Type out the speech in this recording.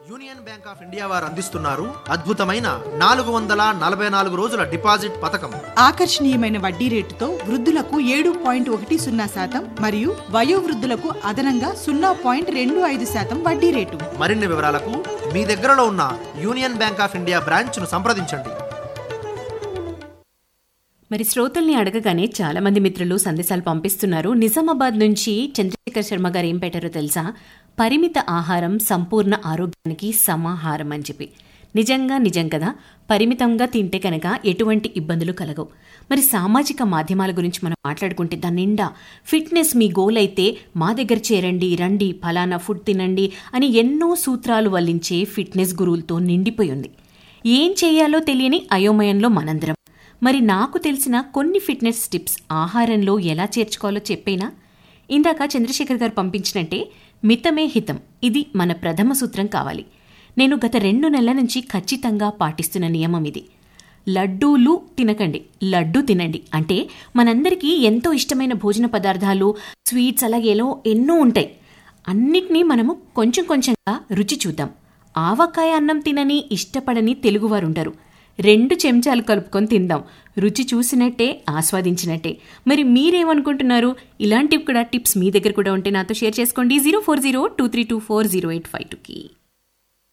union Bank of India వారు అందిస్తున్నారు అద్భుతమైన నాలుగు వందల నలభై నాలుగు రోజుల డిపాజిట్ పథకం ఆకర్షణీయమైన వడ్డీ రేటుతో వృద్ధులకు ఏడు పాయింట్ ఒకటి సున్నా శాతం మరియు వయోవృద్ధులకు అదనంగా సున్నా పాయింట్ రెండు ఐదు శాతం వడ్డీ రేటు మరిన్ని వివరాలకు మీ దగ్గరలో ఉన్న యూనియన్ బ్యాంక్ ఆఫ్ ఇండియా బ్రాంచ్ను సంప్రదించండి మరి శ్రోతల్ని అడగగానే చాలా మంది మిత్రులు సందేశాలు పంపిస్తున్నారు నిజామాబాద్ నుంచి చంద్రశేఖర్ శర్మ గారు ఏం పెట్టారో తెలుసా పరిమిత ఆహారం సంపూర్ణ ఆరోగ్యానికి సమాహారం అని చెప్పి నిజంగా నిజం కదా పరిమితంగా తింటే కనుక ఎటువంటి ఇబ్బందులు కలగవు మరి సామాజిక మాధ్యమాల గురించి మనం మాట్లాడుకుంటే దాని నిండా ఫిట్నెస్ మీ గోల్ అయితే మా దగ్గర చేరండి రండి ఫలానా ఫుడ్ తినండి అని ఎన్నో సూత్రాలు వల్లించే ఫిట్నెస్ గురువులతో నిండిపోయి ఉంది ఏం చేయాలో తెలియని అయోమయంలో మనందరం మరి నాకు తెలిసిన కొన్ని ఫిట్నెస్ టిప్స్ ఆహారంలో ఎలా చేర్చుకోవాలో చెప్పేనా ఇందాక చంద్రశేఖర్ గారు పంపించినట్టే మితమే హితం ఇది మన ప్రథమ సూత్రం కావాలి నేను గత రెండు నెలల నుంచి ఖచ్చితంగా పాటిస్తున్న నియమం ఇది లడ్డూలు తినకండి లడ్డు తినండి అంటే మనందరికీ ఎంతో ఇష్టమైన భోజన పదార్థాలు స్వీట్స్ అలాగే ఏలో ఎన్నో ఉంటాయి అన్నిటినీ మనము కొంచెం కొంచెంగా రుచి చూద్దాం ఆవకాయ అన్నం తినని ఇష్టపడని తెలుగువారుంటారు రెండు చెంచాలు కలుపుకొని తిందాం రుచి చూసినట్టే ఆస్వాదించినట్టే మరి మీరేమనుకుంటున్నారు ఇలాంటివి కూడా టిప్స్ మీ దగ్గర కూడా ఉంటే నాతో షేర్ చేసుకోండి zero four zero two three two four zero eight five టూకి